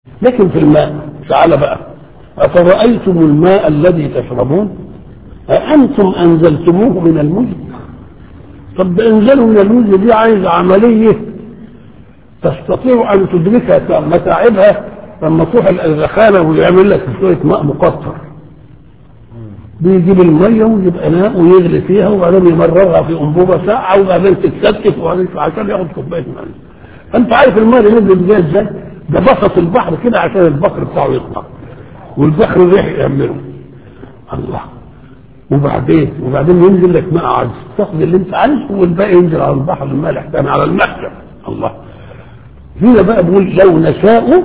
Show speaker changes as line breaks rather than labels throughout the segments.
لكن في الماء تعال بقى أفرأيتم الماء الذي تشربون أأنتم أنزلتموه من المزن طب انزلوا من المزن دي عايز عملية تستطيع أن تدركها متاعبها لما تروح الرخانة ويعمل لك شوية ماء مقطر بيجيب المية ويجيب إناء ويغلي فيها وبعدين يمررها في أنبوبة ساعة وبعدين تتكتف وبعدين عشان ياخد كوباية مية أنت عارف الماء اللي نزل ازاي ازاي؟ ده بسط البحر كده عشان البحر بتاعه يطلع والبحر الريح يعمله الله وبعدين وبعدين ينزل لك ماء عايز تاخد اللي انت عايزه والباقي ينزل على البحر المالح تاني على المحجم الله هنا بقى بيقول لو نشاء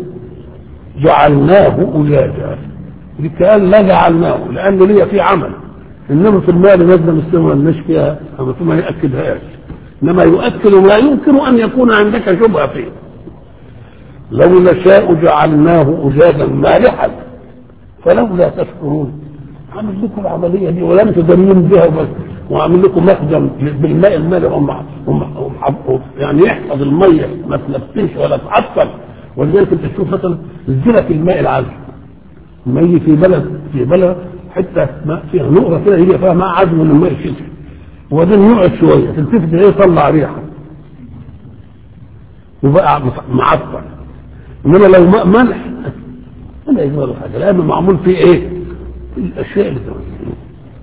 جعلناه أجاجا قال لا جعلناه لأنه ليه في عمل إنما في المال نازلة مستوى الناس فيها ما يأكدهاش إنما يؤكد ما يمكن أن يكون عندك شبهة فيه لو نشاء جعلناه أجاجا مالحا فلولا تشكرون عامل لكم العملية دي ولم تدمروا بها وبس وعامل لكم مخزن بالماء المالح هم يعني يحفظ المية ما تنفسش ولا تعطل ولذلك انت تشوف مثلا نزلك الماء العذب لما يجي في بلد في بلد حته ماء فيها نقره كده يجي فيها ماء عذب من الماء الشتوي وبعدين يقعد شويه تلتفت ايه يطلع ريحه وبقى معطل انما لو ماء ملح لا يجرى حاجه لانه معمول فيه ايه؟ الاشياء اللي تمثل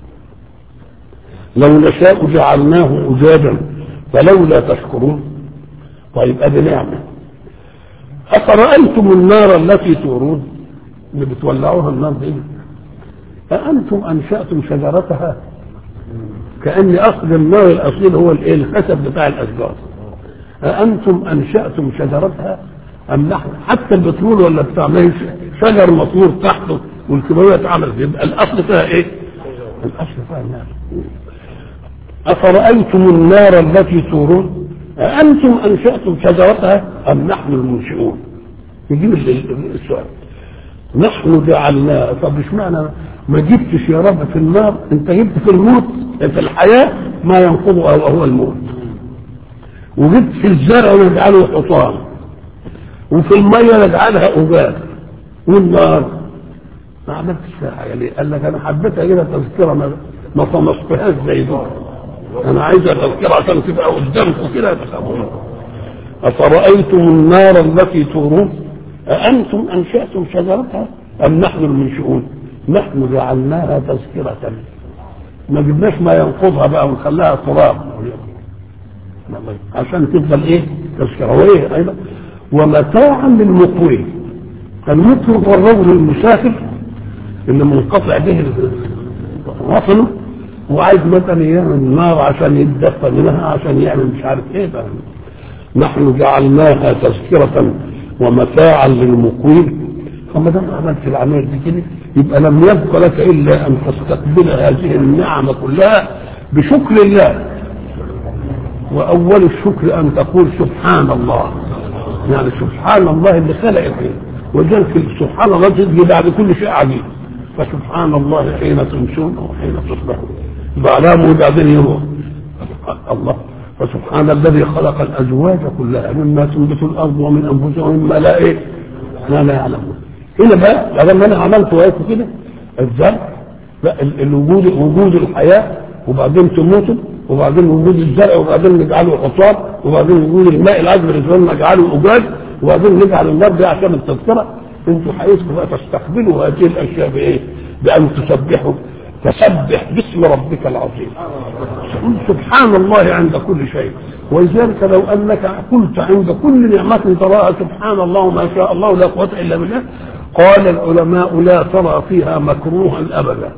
لو نشاء جعلناه أجاجا فلولا تشكرون طيب ادي نعمة أفرأيتم النار التي تورون اللي بتولعوها النار دي أأنتم أنشأتم شجرتها كأن أصل النار الأصيل هو الإيه الخشب بتاع الأشجار أأنتم أنشأتم شجرتها أم نحن حتى البترول ولا بتاع شجر مطمور تحته والكيماوية اتعملت يبقى الأصل فيها إيه؟ الأصل فيها النار أفرأيتم النار التي تورون أأنتم أنشأتم شجرتها أم نحن المنشئون يجيب السؤال نحن جعلناها طب اشمعنى ما جبتش يا رب في النار انت جبت في الموت في الحياة ما ينقضه وهو الموت وجبت في الزرع ونجعله حصان وفي المية نجعلها أجاج والنار ما عملتش فيها حاجة ليه؟ قال لك أنا حبيتها كده تذكرة ما ما طمستهاش زي دول انا عايز اذكر عشان تبقى قدامكم كده تفهمون افرايتم النار التي تورون اانتم انشاتم شجرتها ام نحن المنشئون نحن جعلناها تذكره ما جبناش ما ينقضها بقى ونخليها تراب عشان تفضل ايه تذكره وايه ايضا ومتاعا للمقوين المقوي هو الرجل المسافر اللي منقطع به وطنه وعايز مثلا يعمل نار عشان يتدفى منها عشان يعمل مش عارف ايه بقى. نحن جعلناها تذكرة ومتاعا للمقيم فما دام عملت العمل دي كده يبقى لم يبق لك الا ان تستقبل هذه النعم كلها بشكر الله واول الشكر ان تقول سبحان الله يعني سبحان الله اللي خلق الخير وذلك سبحان الله تجي بعد كل شيء عجيب فسبحان الله حين تمسون وحين تصبحون بعلامه وبعدين يروح الله فسبحان الذي خلق الازواج كلها مما تنبت الارض ومن انفسهم مما لا ايه ما لا يعلمون هنا بقى لما انا عملت وقت كده الزرع لا الوجود وجود الحياه وبعدين تموتوا وبعدين وجود الزرع وبعدين نجعله حصاد وبعدين وجود الماء العذب اللي نجعله اجاج وبعدين نجعل النار دي عشان التذكره انتوا حقيقة بقى تستقبلوا هذه الاشياء بايه؟ بان تسبحوا فسبح باسم ربك العظيم سبحان الله عند كل شيء ولذلك لو انك قلت عند كل نعمة تراها سبحان الله ما شاء الله لا قوة الا بالله قال العلماء لا ترى فيها مكروها ابدا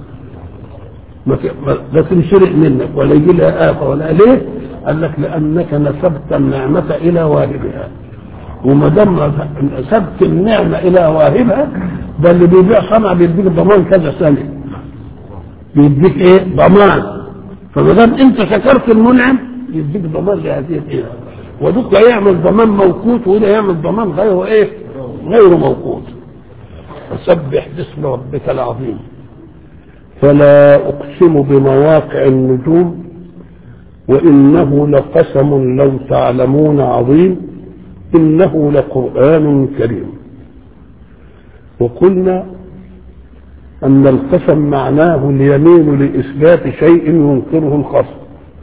لا تنشرق منك ولا يجي لها آفة ولا ليه؟ قال لك لأنك نسبت النعمة إلى واهبها وما دام نسبت النعمة إلى واهبها ده اللي بيبيع صنع بيديك ضمان كذا سنة بيديك ايه ضمان فما دام انت شكرت المنعم يديك ضمان لهذه الايه ودوك يعمل ضمان موقوت وده يعمل ضمان غير ايه غير موقوت فسبح باسم ربك العظيم فلا اقسم بمواقع النجوم وانه لقسم لو تعلمون عظيم انه لقران كريم وقلنا أن القسم معناه اليمين لإثبات شيء ينكره الخصم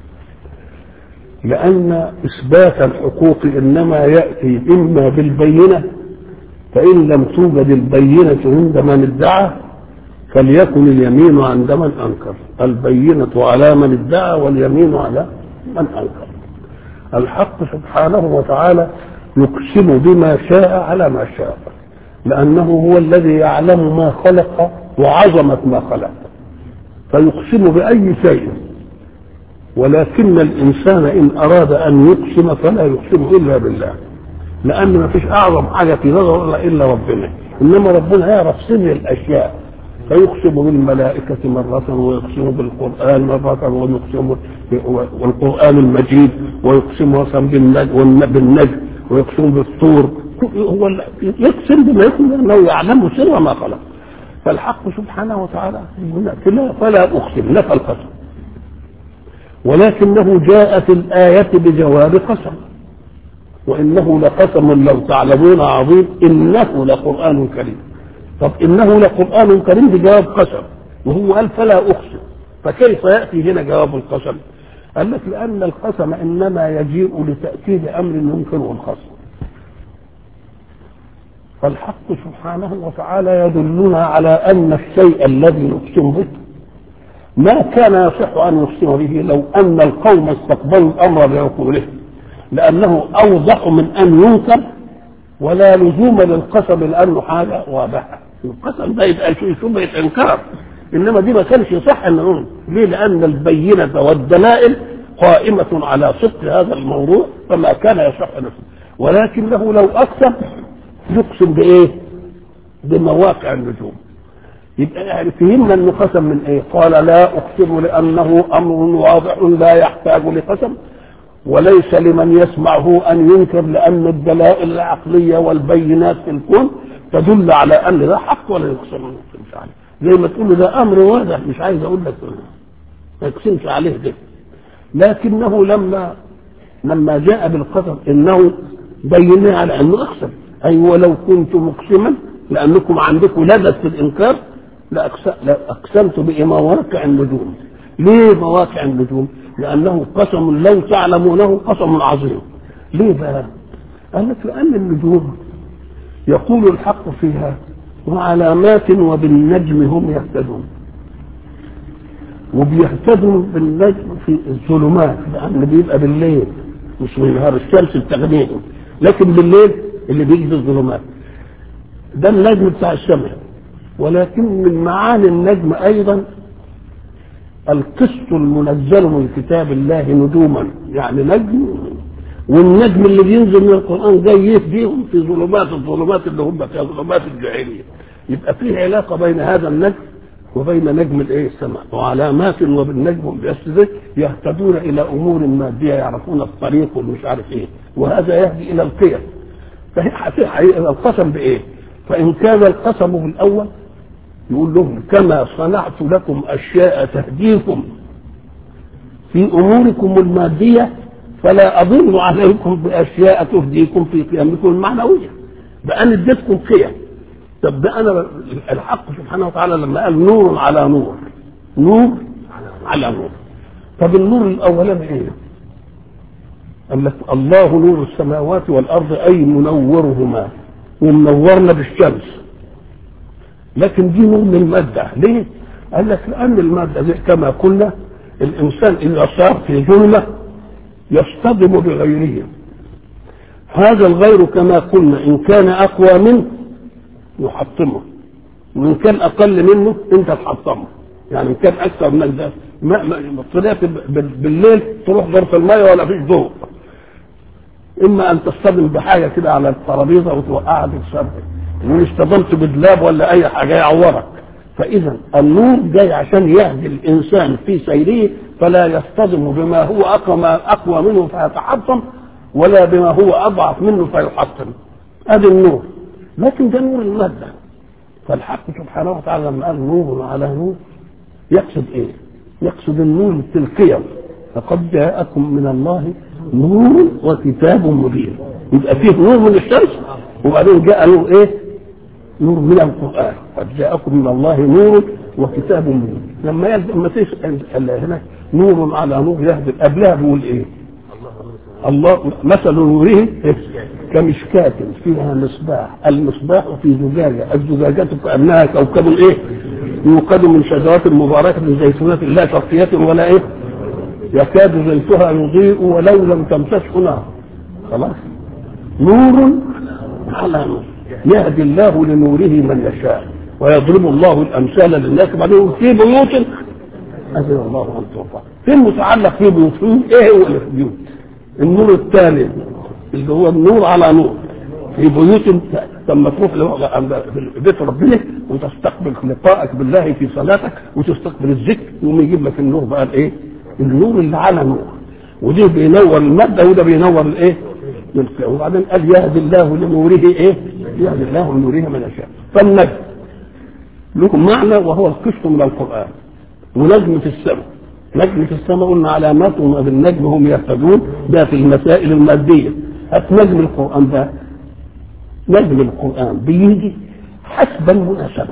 لأن إثبات الحقوق إنما يأتي إما بالبينة فإن لم توجد البينة عند من ادعى فليكن اليمين عند من أنكر البينة على من ادعى واليمين على من أنكر الحق سبحانه وتعالى يقسم بما شاء على ما شاء لأنه هو الذي يعلم ما خلق وعظمة ما خلق فيقسم بأي شيء ولكن الإنسان إن أراد أن يقسم فلا يقسم إلا بالله لأن ما فيش أعظم حاجة في نظر إلا ربنا إنما ربنا يعرف سر الأشياء فيقسم بالملائكة مرة ويقسم بالقرآن مرة ويقسم والقرآن المجيد ويقسم مثلا بالنجم ويقسم بالطور هو يقسم بما يقسم لأنه يعلم سر ما خلق فالحق سبحانه وتعالى هنا فلا أقسم نفى القسم ولكنه جاء في الآية بجواب قسم وإنه لقسم لو تعلمون عظيم إنه لقرآن كريم طب إنه لقرآن كريم بجواب قسم وهو قال فلا أقسم فكيف يأتي هنا جواب القسم قال لك لأن القسم إنما يجيء لتأكيد أمر ينكره الخصم فالحق سبحانه وتعالى يدلنا على أن الشيء الذي نقسم به ما كان يصح أن يقسم به لو أن القوم استقبلوا الأمر بعقولهم لأنه أوضح من أن ينكر ولا لزوم للقسم لأنه حاجة واضحة القسم ده يبقى شيء شبهة إنكار إنما دي ما كانش يصح أن نقول ليه لأن البينة والدلائل قائمة على صدق هذا الموضوع فما كان يصح نفسه ولكنه لو أقسم يقسم بإيه؟ بمواقع النجوم يبقى يعني فهمنا انه قسم من ايه؟ قال لا اقسم لانه امر واضح لا يحتاج لقسم وليس لمن يسمعه ان ينكر لان الدلائل العقليه والبينات في الكون تدل على ان ده حق ولا يقسم ما يقسمش عليه زي ما تقول له ده امر واضح مش عايز اقول لك ما يقسمش عليه ده لكنه لما لما جاء بالقسم انه بينا على انه اقسم اي أيوة ولو كنت مقسما لانكم عندكم لذة في الانكار لأقسمت بمواقع النجوم ليه مواقع النجوم لأنه قسم لو تعلمونه قسم عظيم ليه بقى قال لك لأن النجوم يقول الحق فيها وعلامات وبالنجم هم يهتدون وبيهتدوا بالنجم في الظلمات لأن بيبقى بالليل مش بالنهار الشمس بتغنيهم لكن بالليل اللي بيجي في الظلمات ده النجم بتاع الشمس ولكن من معاني النجم ايضا القسط المنزل من كتاب الله نجوما يعني نجم والنجم اللي بينزل من القران جاي يهديهم في ظلمات الظلمات اللي هم فيها ظلمات الجاهليه يبقى فيه علاقه بين هذا النجم وبين نجم الايه السماء وعلامات وبالنجم بيستدل يهتدون الى امور ماديه يعرفون الطريق والمش عارف ايه وهذا يهدي الى القيم فهي القسم بايه؟ فان كان القسم بالاول يقول لهم كما صنعت لكم اشياء تهديكم في اموركم الماديه فلا اضل عليكم باشياء تهديكم في قيمكم المعنويه ده انا اديتكم قيم طب ده انا الحق سبحانه وتعالى لما قال نور على نور نور على نور طب النور الاولاني ايه؟ قال لك الله نور السماوات والارض اي منورهما ومنورنا بالشمس لكن دي نور من المادة ليه؟ قال لك لأن المادة دي كما قلنا الإنسان إذا صار في ظلمة يصطدم بغيره هذا الغير كما قلنا إن كان أقوى منه يحطمه وإن كان أقل منه أنت تحطمه يعني إن كان أكثر منك ده ما ما طلعت بالليل تروح ظرف المية ولا فيش ضوء إما أن تصطدم بحاجة كده على الترابيزة وتوقعها تكسرها وان اصطدمت بدلاب ولا اي حاجه يعورك فاذا النور جاي عشان يهدي الانسان في سيره فلا يصطدم بما هو اقوى اقوى منه فيتحطم ولا بما هو اضعف منه فيحطم ادي النور لكن ده نور الماده فالحق سبحانه وتعالى لما قال نور على نور يقصد ايه؟ يقصد النور التلقيه لقد جاءكم من الله نور وكتاب مبين يبقى فيه نور من الشمس وبعدين جاء نور ايه؟ نور من القرآن قد جاءكم من الله نور وكتاب مبين لما يلزم لما تسأل هنا نور على نور يهدي قبلها بيقول ايه؟ الله مثل نوره كمشكاة فيها مصباح المصباح في زجاجة الزجاجة كأنها كوكب ايه يوقد من شجرات مباركة من زيتونات لا شرقية ولا ايه يكاد زيتها يضيء ولو لم تمسسه نار خلاص نور على نور يهدي الله لنوره من يشاء ويضرب الله الامثال للناس بعدين في بيوت اذن الله ان ترفع في المتعلق في بيوت ايه هو اللي في بيوت النور الثاني اللي هو النور على نور في بيوت لما تروح في بيت ربنا وتستقبل لقائك بالله في صلاتك وتستقبل الذكر يقوم يجيب لك النور بقى الايه؟ النور اللي على نور ودي بينور الماده وده بينور الايه؟ وبعدين قال يهدي الله لنوره ايه؟ يهدي الله لنوره من يشاء فالنجم له معنى وهو القسط من القران ونجم في السماء نجم في السماء قلنا علامات بالنجم هم يهتدون ده في المسائل الماديه هات نجم القران ده نجم القران بيجي حسب المناسبه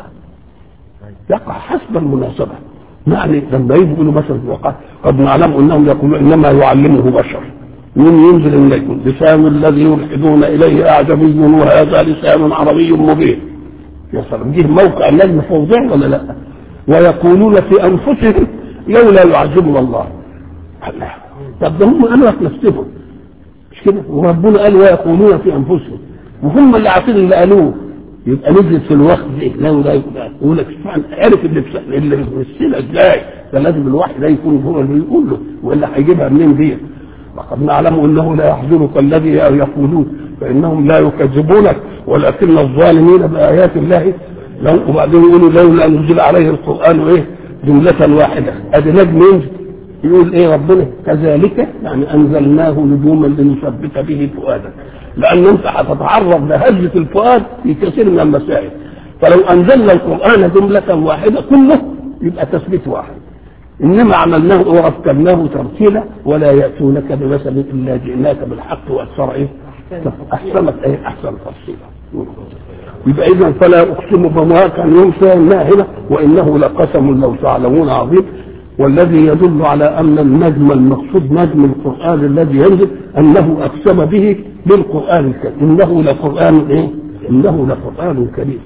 يقع حسب المناسبه يعني لما يجي يقولوا مثلا في وقت قد نعلم انهم يقولون انما يعلمه بشر من ينزل النجم لسان الذي يلحدون اليه اعجمي وهذا لسان عربي مبين يا سلام جه موقع النجم فوضى ولا لا ويقولون في انفسهم لولا يعذبنا الله الله طب ده هم قالوا في نفسهم مش كده وربنا قال ويقولون في انفسهم وهم اللي عارفين اللي قالوه يبقى نزلت في الوقت ده لولا يقول لك سبحان عرف اللي اللي بيمثلها ازاي ده لازم الوحي ده يكون هو اللي يقول له والا هيجيبها منين دي لقد نعلم انه لا يحزنك الذي يقولون فانهم لا يكذبونك ولكن الظالمين بايات الله لو وبعدين يقولوا لولا نزل عليه القران ايه جملة واحدة ادي نجم ينزل يقول ايه ربنا كذلك يعني انزلناه نجوما لنثبت به فؤادك لان انت هتتعرض لهزة الفؤاد في كثير من المسائل فلو انزلنا القران جملة واحدة كله يبقى تثبيت واحد انما عملناه ورتبناه ترتيلا ولا ياتونك بمثل الا جئناك بالحق واكثر ايه؟ احسنت ايه احسن تفصيلا يبقى اذا فلا اقسم بمواقع ينسى انها هنا وانه لقسم لو تعلمون عظيم والذي يدل على ان النجم المقصود نجم القران الذي ينزل انه اقسم به بالقران الكريم انه لقران ايه؟ انه لقران كريم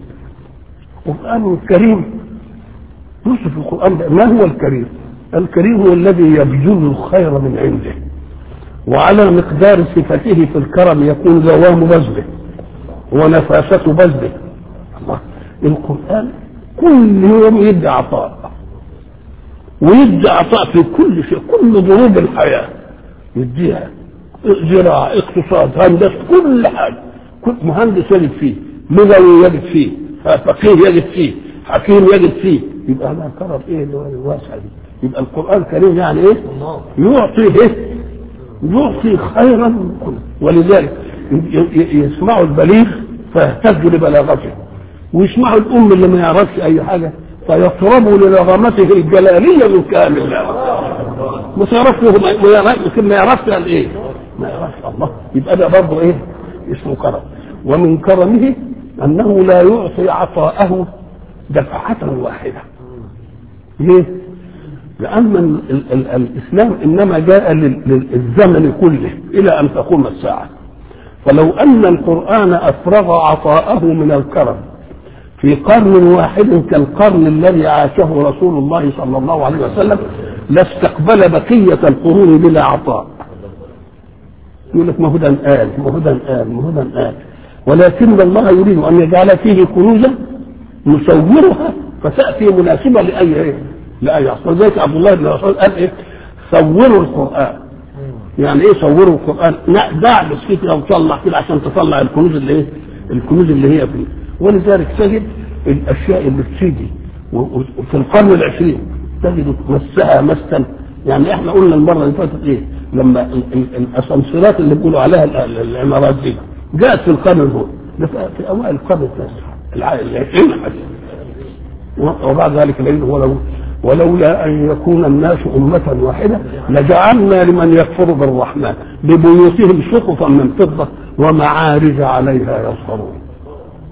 القران الكريم يوصف القران ما هو الكريم؟ الكريم هو الذي يبذل الخير من عنده وعلى مقدار صفته في الكرم يكون دوام بذله ونفاسة بذله الله القرآن كل يوم يدي عطاء ويدي عطاء في كل شيء كل ضروب الحياة يديها زراعة اقتصاد هندسة كل حاجة كل مهندس يجد فيه لغوي يجد فيه فقيه يجد فيه حكيم يجد فيه يبقى انا كرم ايه اللي هو الواسعة دي يبقى القرآن الكريم يعني ايه يعطي ايه يعطي خيرا ولذلك يسمعوا البليغ فيهتز لبلاغته ويسمعوا الام اللي ما يعرفش اي حاجه فيطربوا لنغمته الجلاليه من كلام الله ما تعرفش ما يعرفش قال ايه ما يعرفش الله يبقى ده برضه ايه اسمه كرم ومن كرمه انه لا يعطي عطاءه دفعه واحده ليه لأن ال ال الإسلام إنما جاء للزمن كله إلى أن تقوم الساعة فلو أن القرآن أفرغ عطاءه من الكرم في قرن واحد كالقرن الذي عاشه رسول الله صلى الله عليه وسلم لاستقبل بقية القرون بلا عطاء يقول لك ما هدى آل ما هدى آل ما هدى آل ولكن الله يريد أن يجعل فيه كنوزا نصورها فتأتي مناسبة لأي إيه؟ لأي عصر ولذلك عبد الله بن مسعود قال إيه صوروا القرآن يعني إيه صوروا القرآن دع بس كده وطلع كده عشان تطلع الكنوز اللي إيه الكنوز اللي هي فيه ولذلك تجد الأشياء اللي بتيجي وفي القرن العشرين تجد مسها مسا يعني احنا قلنا المره اللي فاتت ايه لما الاسانسيرات اللي بيقولوا عليها العمارات دي جاءت في القرن الاول في اوائل القرن التاسع العشرين وبعد ذلك لأنه ولو ولولا أن يكون الناس أمة واحدة لجعلنا لمن يكفر بالرحمن لبيوتهم سقفا من فضة ومعارج عليها يظهرون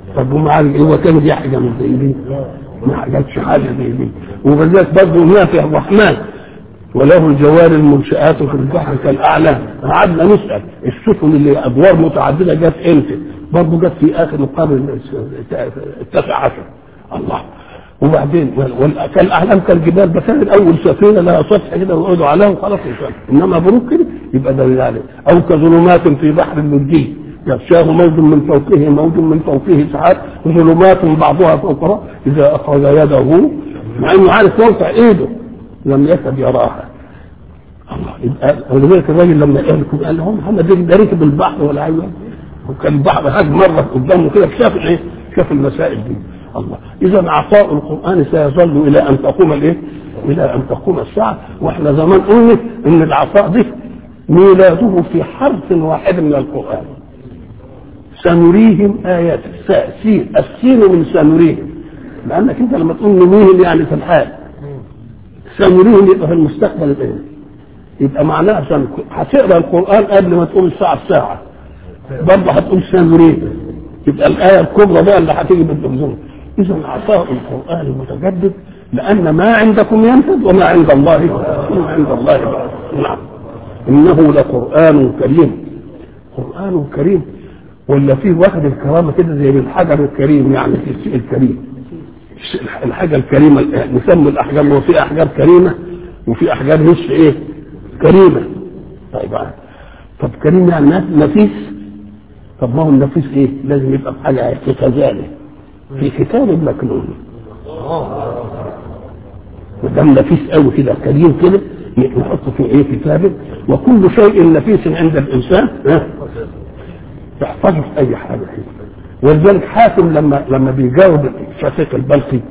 طب وما عارف ايه هو كان دي حاجه من زي دي ما جاتش حاجه زي دي وبالذات برضه نافع الرحمن وله الجوار المنشآت في البحر كالأعلام قعدنا نسأل السفن اللي أدوار متعددة جت إمتى؟ برضه جت في آخر القرن التاسع عشر الله وبعدين كالأعلام كالجبال ده كان الأول سفينة لها سطح كده ويقعدوا عليها وخلاص يشتغل إنما بروك كده يبقى دليل عليه أو كظلمات في بحر اللجي يغشاه موج من فوقه موج من فوقه سحاب ظلمات بعضها فوق بعض إذا أخرج يده مع إنه عارف يرفع إيده لم يكد يراها الله يبقى ولذلك الراجل لما قال لكم قال لهم محمد ده ركب البحر ولا عيوه وكان البحر هاج مره قدامه كده شاف الايه؟ شاف المسائل دي الله اذا عطاء القران سيظل الى ان تقوم الايه؟ الى ان تقوم الساعه واحنا زمان قلنا ان العطاء دي ميلاده في حرف واحد من القران سنريهم ايات سين السين من سنريهم لانك انت لما تقول نريهم يعني في الحال سنريهم يبقى في المستقبل الايه؟ يبقى معناها سن... هتقرا القران قبل ما تقول الساعه الساعه برضه هتقول سنريهم يبقى الايه الكبرى بقى اللي هتيجي بالتلفزيون اذا عطاء القران المتجدد لان ما عندكم ينفد وما عند الله وما عند الله بقى. نعم انه لقران كريم قران كريم ولا فيه واخد الكرامه كده زي الحجر الكريم يعني في الشيء الكريم الحاجه الكريمه نسمي الاحجار هو في احجار كريمه وفي احجار مش ايه كريمه طيب طب كريم يعني نفيس طب ما هو النفيس ايه لازم يبقى في حاجه في خزانه في كتاب مكنون ما دام نفيس قوي كده كريم كده نحطه في ايه كتاب وكل شيء نفيس عند الانسان ها تحفظه في اي حاجه كده ولذلك حاتم لما لما بيجاوب شقيق البلخي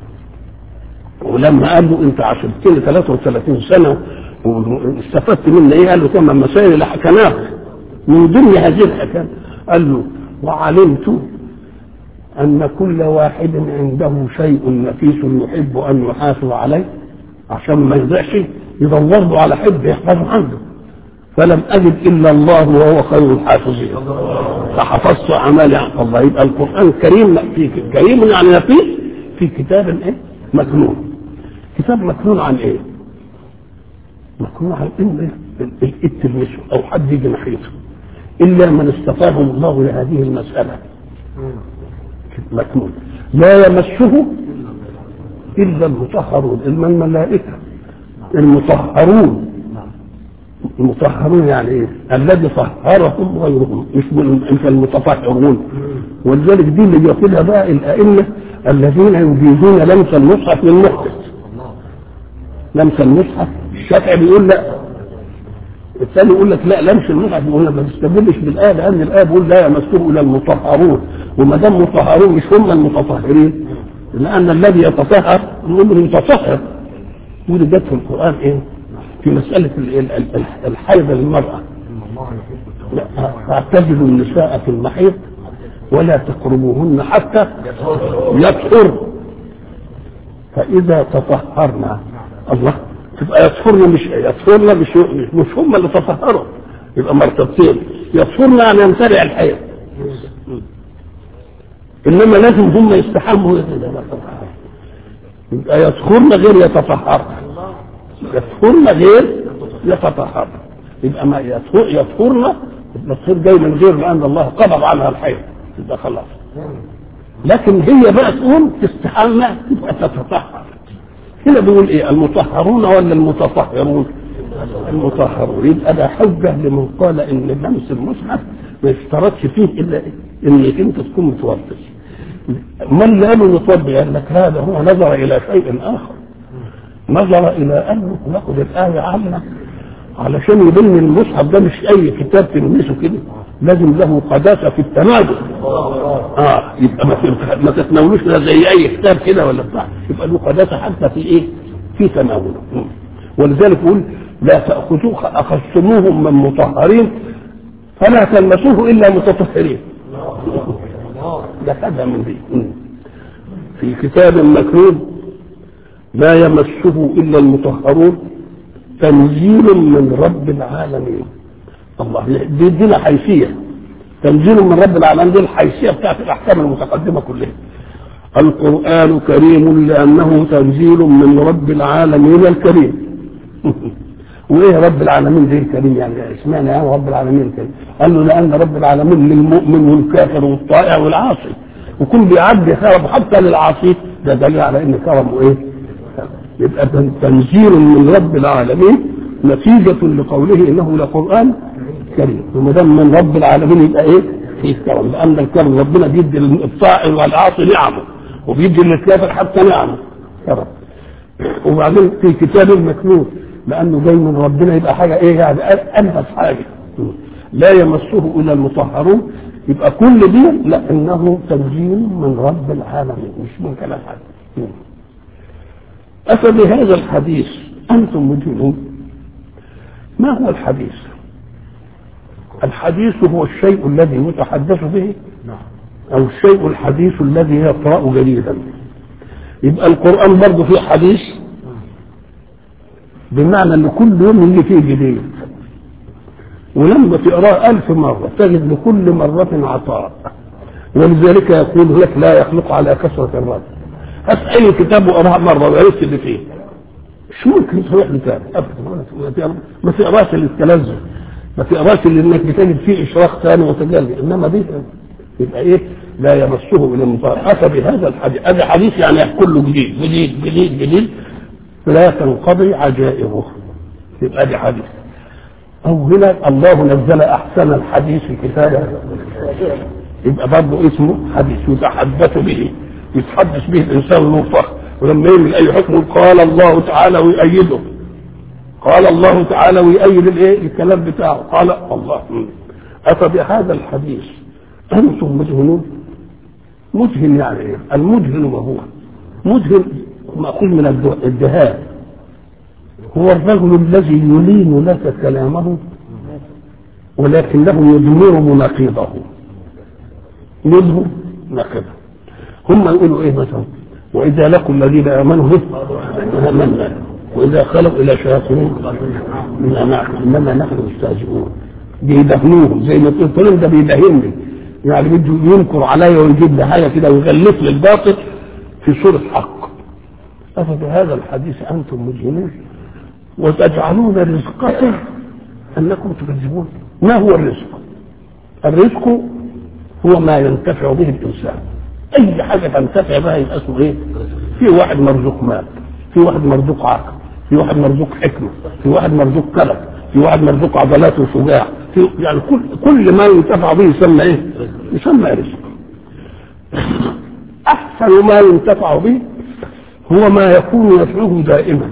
ولما قال له انت عاشرت لي 33 سنه واستفدت مني ايه؟ قال له ثم مسائل اللي حكيناها من ضمن هذه الحكايه قال له وعلمت ان كل واحد عنده شيء نفيس يحب ان يحافظ عليه عشان ما يضيعش يدور له على حب يحفظه عنده فلم اجد الا الله وهو خير الحافظين فحفظت اعمالي عن الله يبقى القران كريم في كريم يعني نفيس في كتاب ايه؟ مكنون كتاب مكنون عن ايه؟ مكنون عن ان الايد تلمسه او حد يجي ناحيته الا من استفاهم الله لهذه المساله مكنون لا يمسه الا المطهرون الا الملائكه المطهرون المطهرون يعني ايه؟ الذي طهرهم غيرهم مش مش المتطهرون ولذلك دي اللي بياخدها بقى الائمه الذين يجيزون لمس المصحف للمحدث لمس المصحف الشافعي بيقول لا الثاني يقول لك لا لمس المصحف يقول ما تستدلش بالايه لان الايه بيقول لا يمسه الا المطهرون وما دام مطهرون مش هم المتطهرين لان الذي يتطهر نقول له متطهر ودي جت في القران ايه؟ في مسألة الحيض للمرأة فاعتزلوا النساء في المحيض ولا تقربوهن حتى يطهر فإذا تطهرنا الله تبقى يطهرن مش يطهرن مش مش هم اللي تطهروا يبقى مرتبتين يطهرن يعني يمتنع الحيض انما لازم هم يستحموا يبقى يطهرن غير يتطهرن يطهرن غير يتطهرن يبقى ما يطهرن التصهير جاي من غير لان الله قبض عنها الحيض يبقى خلاص لكن هي بقى تقوم تستحمى تبقى تتطهر هنا بيقول ايه المطهرون ولا المتطهرون المطهرون يبقى ده حجه لمن قال ان لمس المصحف ما يشترطش فيه الا انك انت تكون متوضئ من اللي قالوا متوضئ قال لك هذا هو نظر الى شيء اخر نظر الى انه ناخد الايه عامه علشان يبين المصحف ده مش اي كتاب تلمسه كده لازم له قداسه في التناول اه يبقى ما ما تتناولوش ده زي اي كتاب كده ولا بتاع يبقى له قداسه حتى في ايه؟ في تناوله ولذلك يقول لا تاخذوه اخذتموهم من مطهرين فلا تلمسوه الا متطهرين ده خدها من دي في كتاب مكنون لا يمسه الا المطهرون تنزيل من رب العالمين الله بيدينا حيثيه تنزيل من رب العالمين دي الحيثيه بتاعت الاحكام المتقدمه كلها القران كريم لانه تنزيل من رب العالمين الكريم وايه رب العالمين دي الكريم يعني اسمعنا يعني رب العالمين الكريم قال له لان رب العالمين للمؤمن والكافر والطائع والعاصي وكل بيعدي كرم حتى للعاصي ده دليل على ان كرمه ايه يبقى تنزيل من رب العالمين نتيجة لقوله انه لقرآن كريم وما دام من رب العالمين يبقى ايه؟ في كرم لان الكرم ربنا بيدي للطائع والعاصي نعمه وبيدي للكافر حتى نعمه كرم وبعدين في كتاب مكنون لانه جاي من ربنا يبقى حاجه ايه يعني انفس حاجه لا يمسه الا المطهرون يبقى كل دي لانه تنزيل من رب العالمين مش من كلام حد أفبهذا الحديث أنتم مدهنون ما هو الحديث الحديث هو الشيء الذي يتحدث به أو الشيء الحديث الذي يقرأ جديدا يبقى القرآن برضه فيه حديث بمعنى ان كل يوم يجي فيه جديد ولما تقراه ألف مرة تجد لكل مرة عطاء ولذلك يقول لك لا يخلق على كثرة الرد هات أي كتاب وقراه مرة وعرفت اللي فيه مش ممكن تروح لكتاب أبدا ما تقراش للتلذذ ما تقراش لانك بتجد فيه اشراق ثاني وتجلي انما دي يبقى ايه لا يمسه الى المطهر اتى بهذا الحديث هذا حديث يعني كله جديد جديد جديد جديد لا تنقضي عجائبه يبقى دي حديث او هنا الله نزل احسن الحديث كتابا يبقى برضه اسمه حديث يتحدث به يتحدث به الانسان له فخر ولما يعمل اي حكم قال الله تعالى ويؤيده قال الله تعالى ويؤيد الايه الكلام بتاعه قال الله افبهذا الحديث انتم مدهنون مدهن يعني ايه المدهن وهو مدهن مأخوذ من الدهاء هو الرجل الذي يلين لك كلامه ولكنه يدمر مناقضه يدمر ناقضه هم يقولوا ايه مثلا واذا لقوا الذين امنوا امنا واذا خلوا الى شياطين انما نحن مستهزئون بيدهنوهم زي ما تقول ده بيدهنني يعني بده ينكر عليا ويجيب لي حاجه كده ويغلف لي الباطل في صوره حق افبهذا الحديث انتم مجرمون وتجعلون رزقكم انكم تكذبون ما هو الرزق؟ الرزق هو ما ينتفع به الانسان اي حاجه تنتفع بها يبقى اسمه ايه؟ في واحد مرزوق مال في واحد مرزوق عقل في واحد مرزوق حكمه في واحد مرزوق كلام في واحد مرزوق عضلات وشجاع في يعني كل كل ما ينتفع به يسمى ايه؟ يسمى رزق احسن ما ينتفع به هو ما يكون نفعه دائما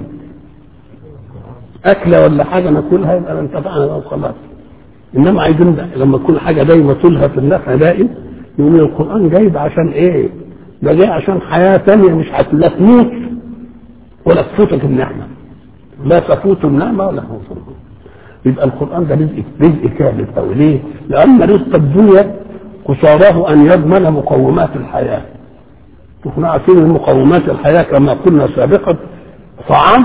أكلة ولا حاجة ناكلها يبقى انتفعنا بها وخلاص إنما عايزين لما تكون حاجة دايما طولها في النفع دائم يقول القرآن جايب عشان إيه؟ ده جاي عشان حياة تانية مش لا تموت ولا تفوتك النعمة لا تفوت النعمة ولا تفوت يبقى القرآن ده رزق رزق كامل أو ليه؟ لأن رزق الدنيا قصاراه أن يضمن مقومات الحياة احنا عارفين المقومات الحياة كما قلنا سابقا طعام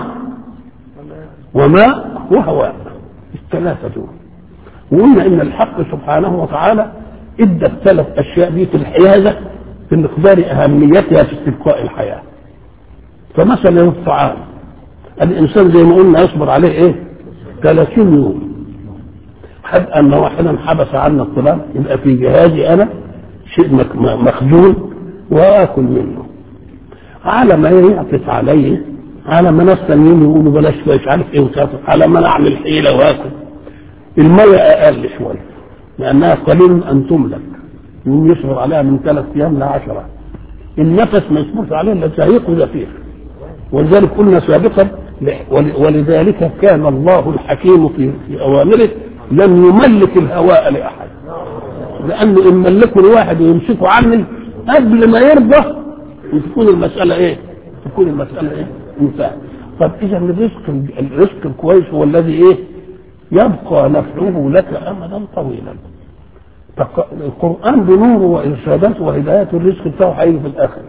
وماء وهواء الثلاثة دول وقلنا ان الحق سبحانه وتعالى ادى الثلاث اشياء دي في الحيازة في مقدار اهميتها في استبقاء الحياة فمثلا الطعام الانسان زي ما قلنا يصبر عليه ايه 30 يوم حد ان واحدا حبس عنا الطعام يبقى في جهازي انا شيء مخزون واكل منه على ما يعطف عليه على ما ناس تانيين يقولوا بلاش مش عارف ايه وتعطف على ما انا اعمل حيله واكل الميه اقل شويه لانها قليل ان تملك يوم يصبر عليها من ثلاث ايام لعشره النفس ما يصبرش عليه الا زهيق وزفير ولذلك قلنا سابقا ولذلك كان الله الحكيم في, في اوامره لم يملك الهواء لاحد لانه ان ملكه لواحد ويمسكه عني قبل ما يرضى تكون المسألة ايه؟ تكون المسألة ايه؟ انتهت. طب إذا الرزق الرزق الكويس هو الذي ايه؟ يبقى نفعه لك أمدا طويلا. القرآن بنوره وإرشاداته وهدايات الرزق بتاعه هيجي في الآخرة.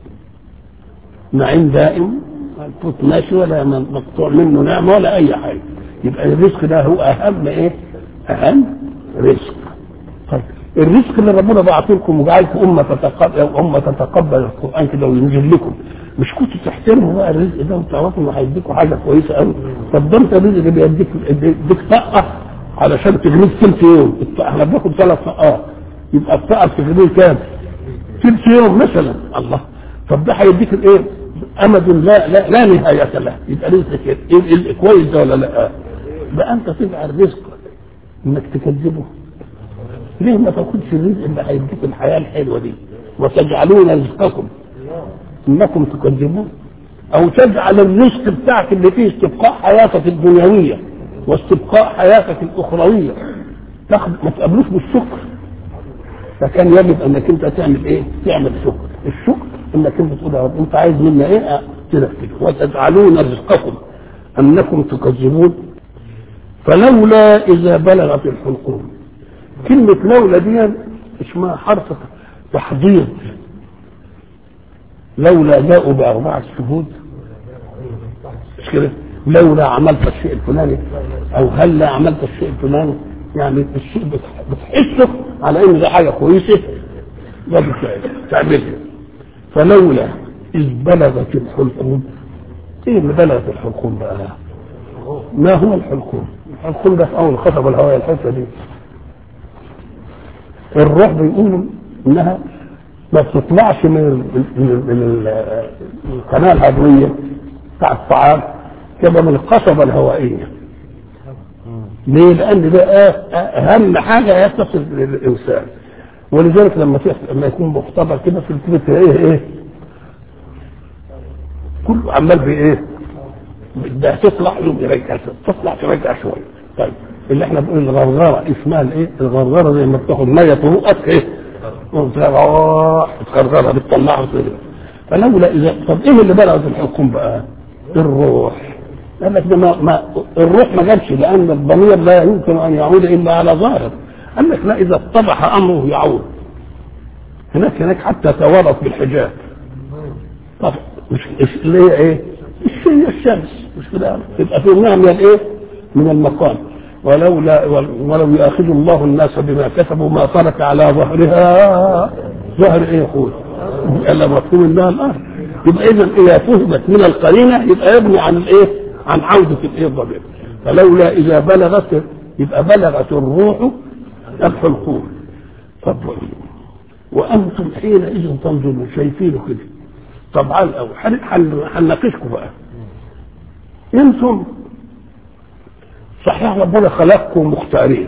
نعيم دائم الفوت ماشي ولا مقطوع منه نعمة ولا أي حاجة. يبقى الرزق ده هو أهم إيه؟ أهم رزق. طيب الرزق اللي ربنا بعته لكم وجعلكم امه تتقبل امه تتقبل القران كده وينزل لكم مش كنتوا تحترموا بقى الرزق ده وتعرفوا انه هيديكم حاجه كويسه قوي طب ده انت الرزق اللي بيديك بيديك طاقه علشان تغنيك ثلث يوم احنا بناخد ثلاث طاقات يبقى الطاقه بتغنيه كام؟ ثلث يوم مثلا الله طب ده هيديك الايه؟ امد لا لا, لا نهايه له يبقى رزق كده إيه إيه كويس ده ولا لا؟ ده انت تجعل رزق انك تكذبه ليه ما تاخدش الرزق اللي هيديك الحياه الحلوه دي وتجعلون رزقكم انكم تكذبون او تجعل الرزق بتاعك اللي فيه استبقاء حياتك الدنيويه واستبقاء حياتك الاخرويه تاخد ما تقابلوش بالشكر فكان يجب انك انت تعمل ايه؟ تعمل شكر الشكر انك انت تقول يا رب انت عايز منا ايه؟ تنفذ وتجعلون رزقكم انكم تكذبون فلولا اذا بلغت الحلقوم كلمة لولا دي اسمها حرف تحضير لولا جاءوا بأربعة شهود مش كده لولا عملت الشيء الفلاني أو هلا عملت الشيء الفلاني يعني الشيء بتحسه على إن ده حاجة كويسة ما بتعملها فلولا إذ بلغت الحلقوم إيه اللي بلغت الحلقوم بقى؟ ما هو الحلقوم؟ الحلقوم ده في أول خطب الهواء الحته دي الروح بيقولوا انها ما بتطلعش من ال من, ال من ال القناه الهضميه بتاع الطعام كما من القصبه الهوائيه ليه؟ لان ده اهم حاجه يتصل للانسان ولذلك لما لما يكون مختبر كده في الكتب تلاقيه ايه؟ كله عمال بايه؟ ده تطلع يوم يرجع تطلع ترجع شويه طيب اللي احنا بنقول الغرغره اسمها الايه؟ الغرغره زي ما بتاخد ميه تروقك ايه؟ تغرغرها بتطلعها كده فلولا اذا طب ايه اللي بلغت الحكم بقى؟ الروح قال لك ده ما, ما الروح ما جابش لان الضمير لا يمكن ان يعود الا على ظاهر قال لك لا اذا اتضح امره يعود هناك هناك حتى توارث بالحجاب طب مش اللي هي ايه؟ مش هي الشمس مش كده يبقى في نوع من الايه؟ من المقام ولولا ولو ياخذ الله الناس بما كسبوا ما ترك على ظهرها ظهر ايه يقول؟ الا مفهوم انها الارض يبقى اذا اذا فهمت من القرينه يبقى يبني عن الايه؟ عن عوده الايه الضمير فلولا اذا بلغت يبقى بلغت الروح الحلقوم طب وانتم حينئذ تنظرون شايفينه كده طبعا الاول هنناقشكم بقى انتم صحيح ربنا خلقكم مختارين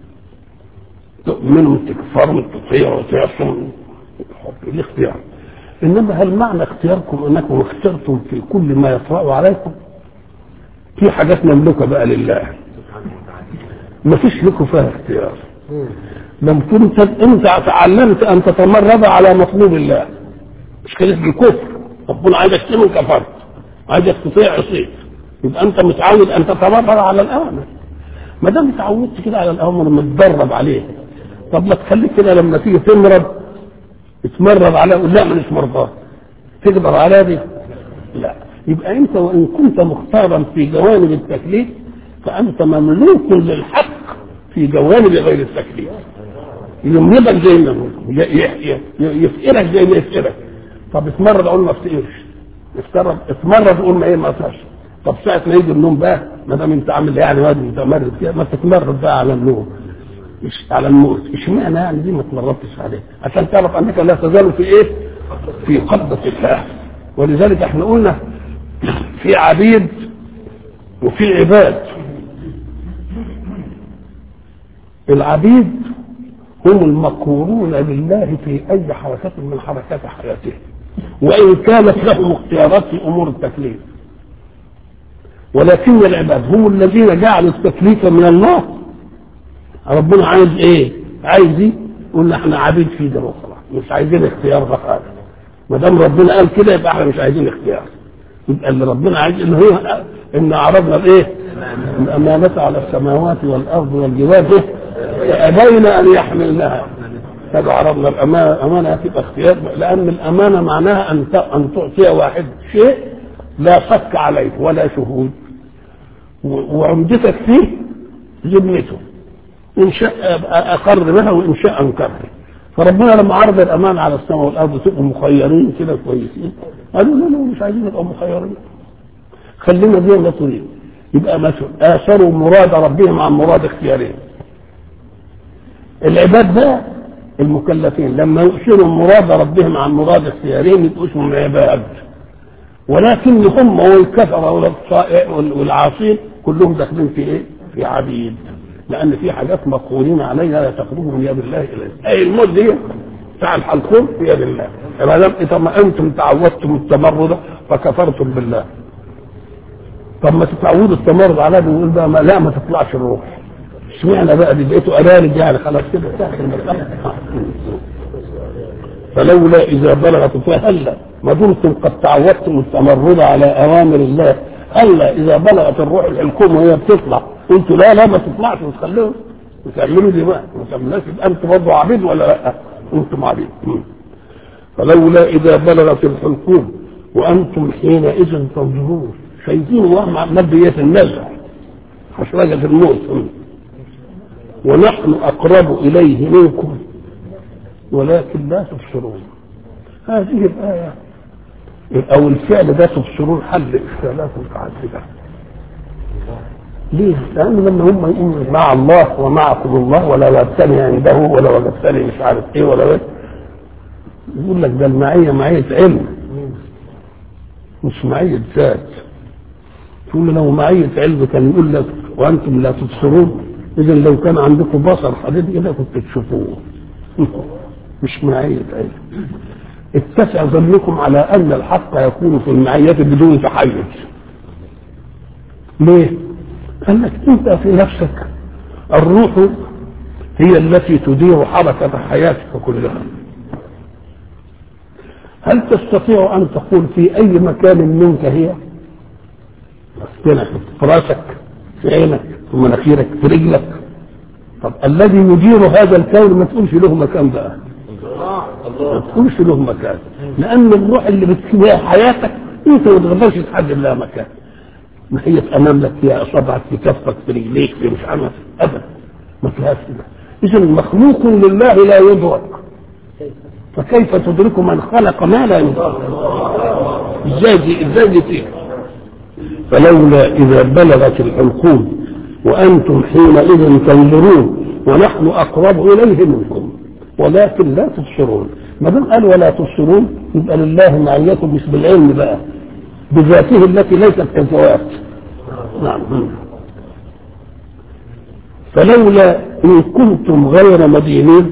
منهم تكفروا تطيعوا تعصوا الاختيار انما هل معنى اختياركم انكم اخترتم في كل ما يطرا عليكم في حاجات مملوكه بقى لله ما فيش لكم فيها اختيار لم كنت انت تعلمت ان تتمرد على مطلوب الله مش كده بالكفر ربنا عايزك تؤمن كفرت عايزك تطيع عصيت يبقى انت متعود ان تتمرد على الاوامر ما دام اتعودت كده على الاوامر متدرب عليه طب ما تخليك كده لما تيجي تمرض تتمرد على لا مش مرضاه تقدر على دي لا يبقى انت وان كنت مختارا في جوانب التكليف فانت مملوك للحق في جوانب غير التكليف يمرضك زي ما يفقرك زي ما يفقرك طب اتمرد اقول ما افتقرش اتمرد اقول ما ايه ما اطلعش طب ساعة ما يجي النوم بقى ما دام انت عامل يعني واد متمرد كده ما تتمرد بقى على النوم مش على الموت اشمعنى يعني دي ما تمردتش عليه عشان تعرف انك لا تزال في ايه؟ في قبضة الله ولذلك احنا قلنا في عبيد وفي عباد العبيد هم المقهورون لله في اي حركة من حركات حياته وان كانت لهم اختيارات في امور التكليف ولكن العباد هم الذين جعلوا التكليف من الله ربنا عايز ايه عايز ايه قلنا احنا عبيد في ده وخلاص مش عايزين اختيار فقط ما دام ربنا قال كده يبقى احنا مش عايزين اختيار يبقى اللي ربنا عايز ان هو ان عرضنا الايه الامانه على السماوات والارض والجبال فابين ان يحملنها طب عرضنا الامانه هتبقى اختيار لان الامانه معناها ان ان تعطي واحد شيء لا شك عليه ولا شهود وعمدتك فيه ذمته إن شاء أقر بها وإن شاء أنكر فربنا لما عرض الأمان على السماء والأرض تبقوا مخيرين كده كويسين قالوا لا لا مش عايزين نبقى مخيرين خلينا زي ما تريد يبقى مثلا آثروا مراد ربهم عن مراد اختيارهم العباد بقى المكلفين لما يؤثروا مراد ربهم عن مراد اختيارهم يبقوا اسمهم عباد ولكن هم والكفرة والعاصين كلهم داخلين في ايه؟ في عبيد لان في حاجات مقولين عليها لا تخرج من يد الله اليه اي الموت دي بتاع الحلقوم في يد الله ما دام طب انتم تعودتم التمرد فكفرتم بالله طب ما تتعودوا التمرد على بنقول بقى ما لا ما تطلعش الروح اشمعنى بقى دي بقيتوا ارانب يعني خلاص كده تاخر المساله فلولا اذا بلغت فهلا ما دمتم قد تعودتم التمرد على اوامر الله هلا اذا بلغت الروح الحلقوم وهي بتطلع قلتوا لا لا ما تطلعش وتخلوهم وتعملوا دي بقى ما تعملوش يبقى انتم برضه عبيد ولا لا؟ انتم عبيد فلولا اذا بلغت الحلقوم وانتم حينئذ تنظرون شايفين وهم مبيت النزع حشرجة الموت ونحن اقرب اليه منكم ولكن لا تبصرون هذه الايه او الفعل ده تبصرون حل اشكالات متعدده ليه؟ لأن لما هم يقولوا مع الله ومعكم الله ولا وجدتني عنده ولا وجدتني مش عارف ايه ولا ايه يقول لك ده المعية معية علم مش معية ذات تقول له لو معية علم كان يقول لك وأنتم لا تبصرون إذا لو كان عندكم بصر حديد كده كنت تشوفوه مش معية علم اتسع ظنكم على أن الحق يكون في المعية بدون تحيز ليه؟ قال لك انت في نفسك الروح هي التي تدير حركة حياتك كلها هل تستطيع أن تقول في أي مكان منك هي في راسك في عينك في مناخيرك في رجلك طب الذي يدير هذا الكون ما تقولش له مكان بقى ما تقولش له مكان لأن الروح اللي بتسويها حياتك انت ما تقدرش تحدد لها مكان ما هي امام لك في اصابعك في كفك في رجليك في مش عارف ابدا ما فيهاش كده اذا مخلوق لله لا يدرك فكيف تدرك من خلق ما لا يدرك ازاي دي ازاي دي فيه فلولا اذا بلغت الحلقوم وانتم حينئذ تنظرون ونحن اقرب اليه منكم ولكن لا تبصرون ما دام قال ولا تبصرون يبقى لله معيته مش بالعلم بقى بذاته التي ليست كالذوات نعم فلولا ان كنتم غير مدينين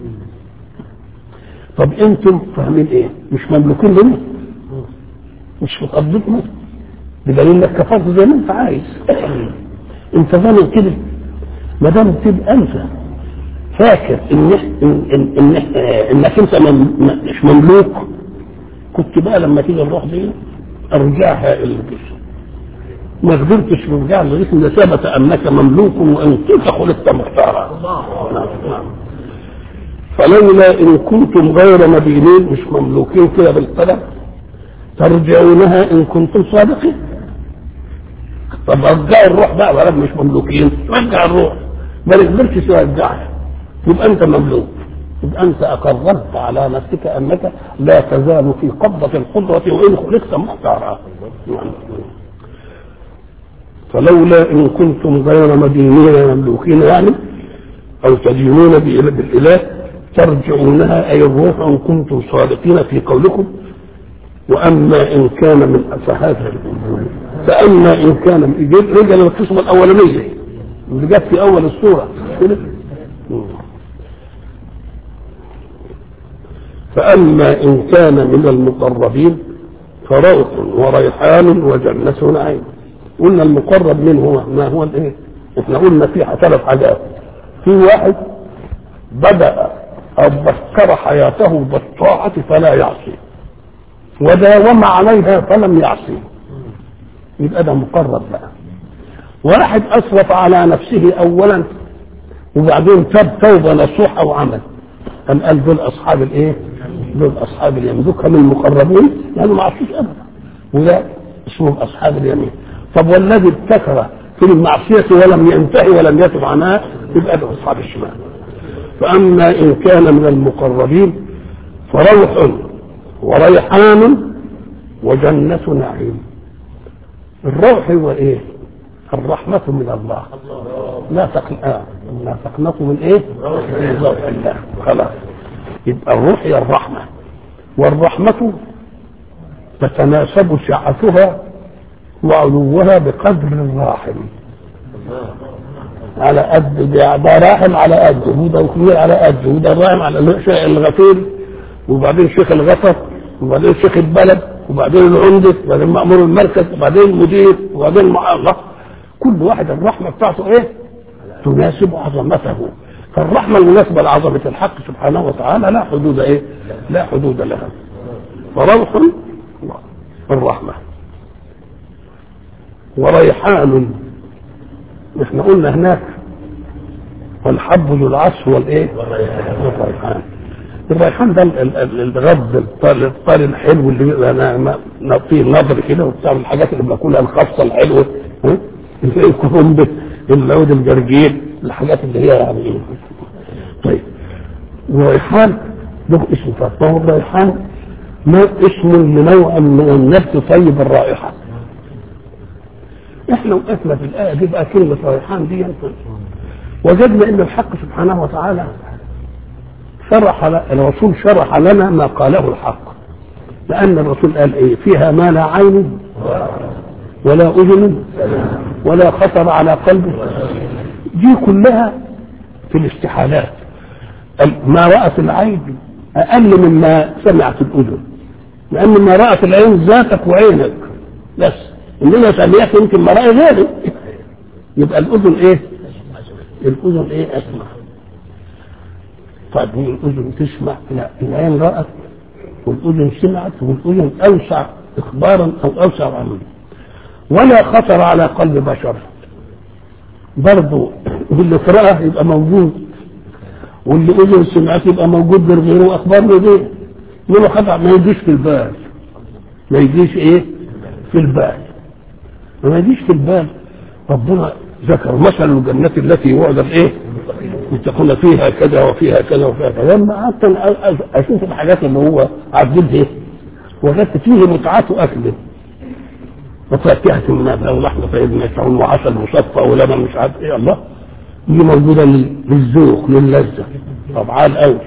طب انتم فاهمين ايه مش مملوكين لنا مش في قبضتنا بدليل انك كفرت زي ما انت عايز انت ظالم كده ما دام تبقى انت فاكر ان إن إن إن انك انت مش مملوك كنت بقى لما تيجي الروح دي ارجعها الى الجسم ما قدرتش ترجع للجسم ده ثبت انك مملوك وان كنت خلقت مختارا نعم نعم فلولا ان كنتم غير مدينين مش مملوكين كده بالقدر ترجعونها ان كنتم صادقين طب رجعوا الروح بقى ولا مش مملوكين رجع الروح ما قدرتش ترجعها يبقى انت مملوك يبقى انت اقررت على نفسك انك لا تزال في قبضه القدره وان خلقت مختارا فلولا ان كنتم غير مدينين مملوكين يعني او تدينون بالاله ترجعونها اي الروح ان كنتم صادقين في قولكم واما ان كان من فهذا فاما ان كان رجع للقسمه الاولانيه اللي جت في اول السوره فأما إن كان من المقربين فروح وريحان وجنة نعيم قلنا المقرب منه هو ما هو الايه؟ احنا قلنا في ثلاث حاجات في واحد بدأ أو بكر حياته بالطاعة فلا يعصي وداوم عليها فلم يعصي يبقى ده مقرب بقى واحد أسرف على نفسه أولا وبعدين تاب توبة نصوحة وعمل أم قال دول أصحاب الإيه؟ دول أصحاب اليمين دول كانوا المقربين يعني ما عصوش أبدا وده اسمهم أصحاب اليمين طب والذي ابتكر في المعصية ولم ينتهي ولم يتب عنها يبقى ده اصحاب الشمال فاما ان كان من المقربين فروح وريحان وجنة نعيم الروح هو ايه الرحمة من الله لا تقن... آه. لا تقنطوا من ايه من روح الله خلاص يبقى الروح هي الرحمة والرحمة تتناسب سعتها وعلوها بقدر الراحم على قد ده ده راحم على قد وده كبير على قد وده راحم على الغفير وبعدين شيخ الغفر وبعدين شيخ البلد وبعدين العمدة وبعدين مأمور المركز وبعدين المدير وبعدين مع الله كل واحد الرحمة بتاعته ايه تناسب عظمته فالرحمة المناسبة لعظمة الحق سبحانه وتعالى لا حدود ايه لا حدود لها فروح الرحمة وريحان احنا قلنا هناك والحب ذو العصف والايه والريحان الريحان ده الغض الطال الحلو اللي بيبقى فيه نظر كده وبتاع الحاجات اللي بناكلها الخاصه الحلوه الكرنب العود الجرجير الحاجات اللي هي يعني ايه طيب والريحان له اسم فهو الريحان ما اسم لنوع من النبت طيب الرائحه احنا وقفنا في الايه دي بقى كلمه ريحان دي وجدنا ان الحق سبحانه وتعالى شرح الرسول شرح لنا ما قاله الحق لأن الرسول قال إيه فيها ما لا عين ولا أذن ولا خطر على قلب دي كلها في الاستحالات ما رأت العين أقل مما سمعت الأذن لأن ما رأت العين ذاتك وعينك بس إنما سمعت يمكن ما رأي غيرك يبقى الأذن إيه؟ الأذن إيه أسمع طيب هي الأذن تسمع لا العين رأت والأذن سمعت والأذن أوسع إخبارا أو أوسع عملا ولا خطر على قلب بشر برضه واللي قرأه يبقى موجود واللي أذن سمعت يبقى موجود غيره أخبار له دي منه خطأ ما يجيش في البال ما يجيش إيه في البال ما يجيش في البال ربنا ذكر مثل الجنة التي وعد الايه؟ يتقون فيها كذا وفيها كذا وفيها كذا لما قعدت اشوف الحاجات اللي هو عدد ايه؟ وجدت فيه متعة اكله وفاكهة من ولحم طيب يشعرون وعسل مصفى ولبن مش عارف ايه الله دي موجودة للذوق للذة طبعا قوي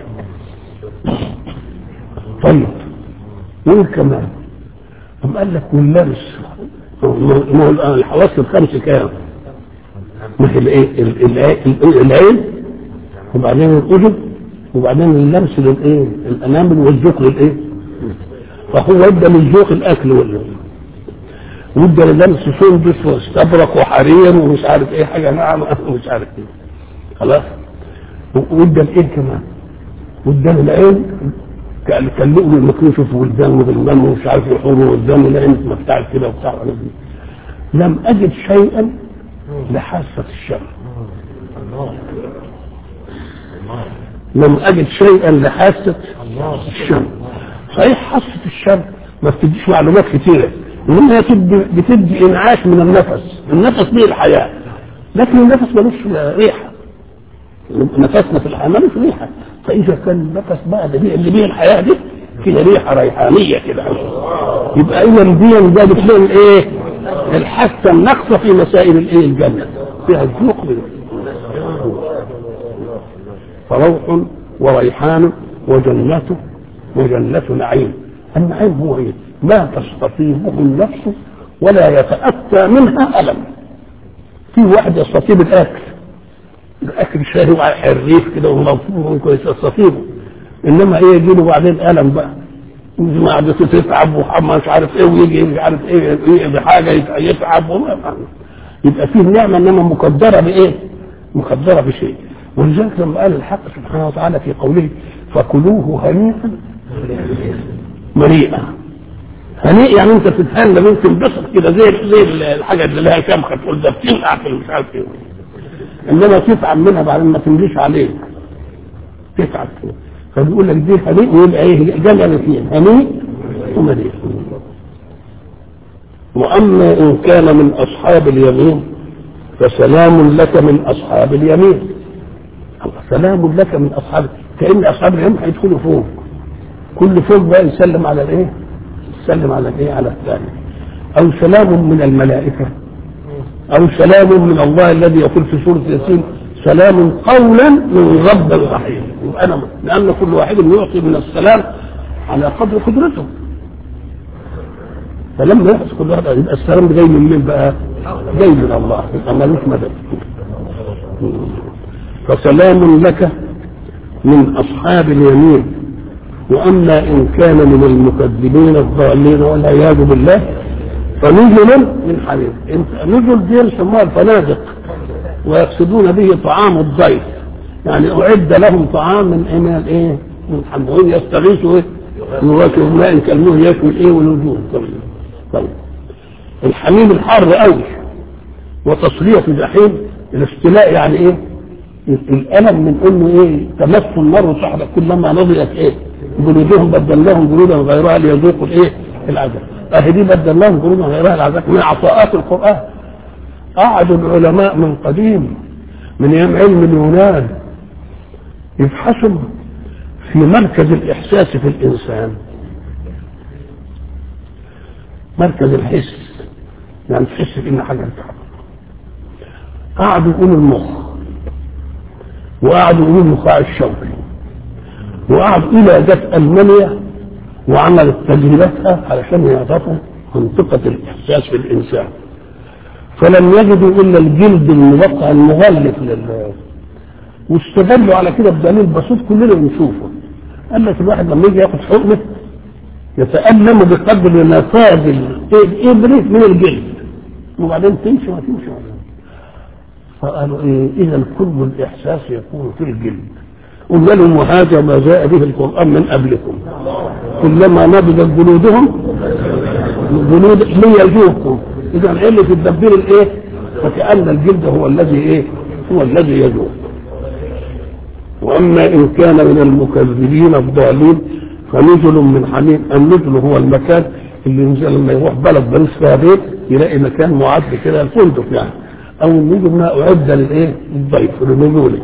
طيب وين كمان؟ أم قال لك واللبس ما هو الحواس الخمس كام؟ مثل ايه العين وبعدين الاذن وبعدين اللمس للايه الانامل والذوق للايه فهو ادى للذوق الاكل ولا وادى للمس سندس واستبرق وحرير ومش عارف ايه حاجه ناعمه ومش عارف ايه خلاص وادى الايه كمان وادى للعين كان لقوا المكروشف والدم والدم ومش عارف يحور والدم العين مفتاح كده وبتاع لم اجد شيئا لحاسة الشم لم أجد شيئا لحاسة الشم صحيح حاسة الشم ما بتديش معلومات كثيرة إنما هي بتدي إنعاش من النفس النفس به الحياة لكن النفس ملوش ريحة نفسنا في الحياة ملوش ريحة فإذا كان النفس بقى اللي به الحياة دي كده ريحة ريحانية كده يبقى إذا دي ده بتلاقي الإيه؟ الحاسة النقصة في مسائل الايه الجنة فيها الذوق فروح وريحان وجنة وجنة نعيم النعيم هو ايه ما تستطيبه النفس ولا يتأتى منها ألم في واحد يستطيب الأكل الأكل شاهي وعلى حريف كده ومغفور كويس يستطيبه إنما إيه يجي له بعدين ألم بقى معدته تتعب ومش عارف ايه ويجي مش عارف ايه بحاجه يتعب وما يبقى فيه نعمه انما مقدره بايه؟ مقدره بشيء ولذلك لما قال الحق سبحانه وتعالى في قوله فكلوه هنيئا مريئا هنيء يعني انت تتهنى انت تنبسط كده زي زي الحاجه اللي لها شمخه تقول ده بتنقع في مش عارف ايه انما تتعب منها بعدين ما تمليش عليك تتعب كده فبيقول لك دي هنيء ويبقى ايه جمع الاثنين هنيء ومليء واما ان كان من اصحاب اليمين فسلام لك من اصحاب اليمين الله سلام لك من اصحاب كان اصحاب اليمين هيدخلوا فوق كل فوق بقى يسلم على الايه؟ يسلم على الايه؟ على الثاني او سلام من الملائكه او سلام من الله الذي يقول في سوره ياسين سلام قولا من رب رحيم يبقى انا لان كل واحد يعطي من السلام على قدر قدرته فلما يحصل كل واحد يبقى السلام ده جاي من مين بقى؟ جاي من الله يبقى ملوش مدد فسلام لك من اصحاب اليمين واما ان كان من المكذبين الضالين والعياذ بالله فنزل من حميم انت نزل دي يسموها الفنادق ويقصدون به طعام الضيف يعني اعد لهم طعام من ايه من الايه؟ من حميم يستغيثوا ايه؟ يواكب ماء كالمه ياكل ايه والوجوه طيب الحميم الحار قوي وتصلية جحيم الاستلاء يعني ايه؟ الالم من انه ايه؟ تمس النار صاحبك كلما نضجت ايه؟ جلودهم بدلناهم جلودا غيرها ليذوقوا الايه؟ العذاب. اهي دي بدلناهم جلودا غيرها العذاب من عطاءات القران. قعدوا العلماء من قديم من ايام علم اليونان يبحثوا في مركز الاحساس في الانسان مركز الحس يعني تحس ان حاجه بتحصل قعدوا يقولوا المخ وقعدوا يقولوا النخاع الشوكي وقعدوا الى جت المانيا وعملت تجربتها علشان يعرفوا منطقه الاحساس في الانسان فلم يجدوا الا الجلد الموقع المغلف لل واستدلوا على كده بدليل بسيط كلنا بنشوفه قال لك الواحد لما يجي ياخد حقنه يتألم بقدر نفاذ الإبرة من الجلد وبعدين تمشي ما تمشي فقالوا إيه إذا كل الإحساس يكون في الجلد قلنا لهم وهذا ما جاء به القرآن من قبلكم كلما نضجت جلودهم جلود ليجوكم إذا علة التدبير الإيه؟ فكأن الجلد هو الذي إيه؟ هو الذي يجوك وأما إن كان من المكذبين الضالين فنزل من حميم النزل هو المكان اللي ينزل لما يروح بلد ملوش فيها بيت يلاقي مكان معد كده الفندق يعني او النزل ما اعد للايه؟ للضيف لنزوله